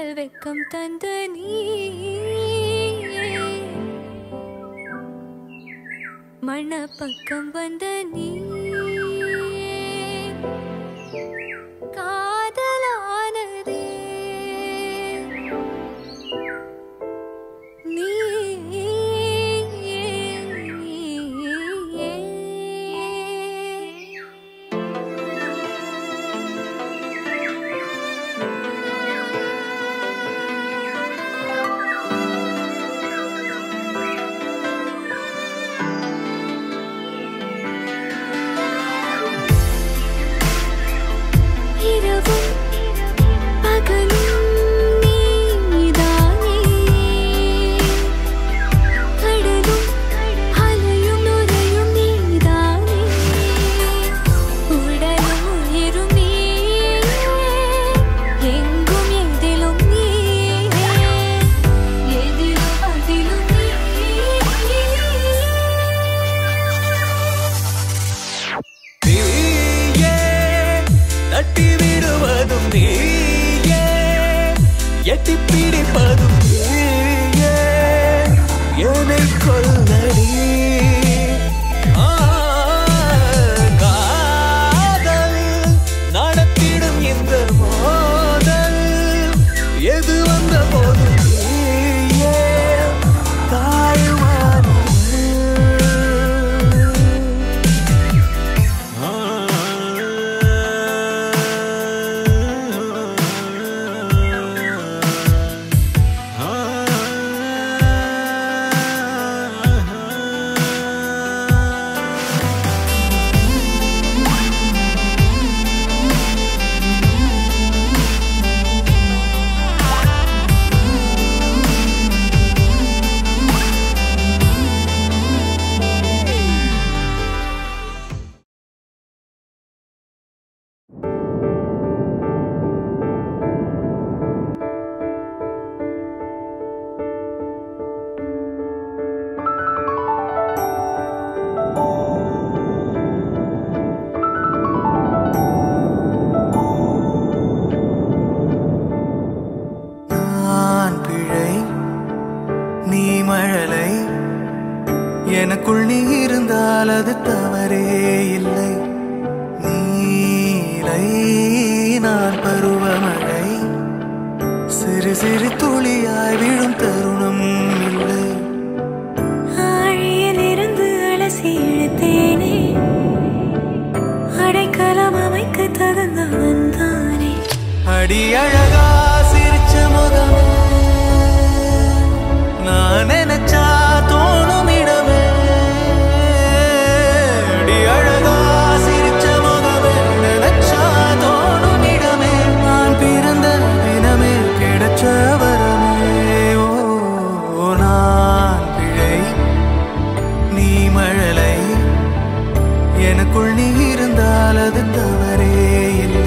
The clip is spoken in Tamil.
காதல் வெக்கம் தந்த நீ மண பக்கம் வந்த நீ காதலானதே நீ இரவும் பகலும் நீதானே கடலும் அலையும் நுரையும் நீதானே உடலும் உயிரும் நீயே எங்கும் எதிலும் நீயே எதிலும் அதிலும் நீயே நீயே தட்டி விடுவதும் நீயே எட்டி பிடிப்பதும் நீயே என்னை கொல்லடி ஆ, காதல் நடத்திடும் இந்த மோதல் எது வந்த போதும் நீயே தாழ்வானவள் நான் பிழை நீ மழலை எனக்குள் நீ இருந்தால் அது தவறே இல்லை நீலை நான் பருவமழை சிறு சிறு துளியாய் விழும் தருணம் இல்லை ஆழியிலிருந்து அலசி இழுத்தேனே அடைக்கலம் அமைக்க தகுந்தவன் தானே அடி அழகா சிரிச்ச முகமே நான் நினைச்சா தோணும் இடமே அடி அழகா சிரிச்ச முகமே நினைச்சா தோணும் இடமே நான் பிறந்த தினமே கிடைச்ச வரமே ஓ நான் பிழை நீ மழலை எனக்குள் நீ இருந்தால் அது தவறே இல்லை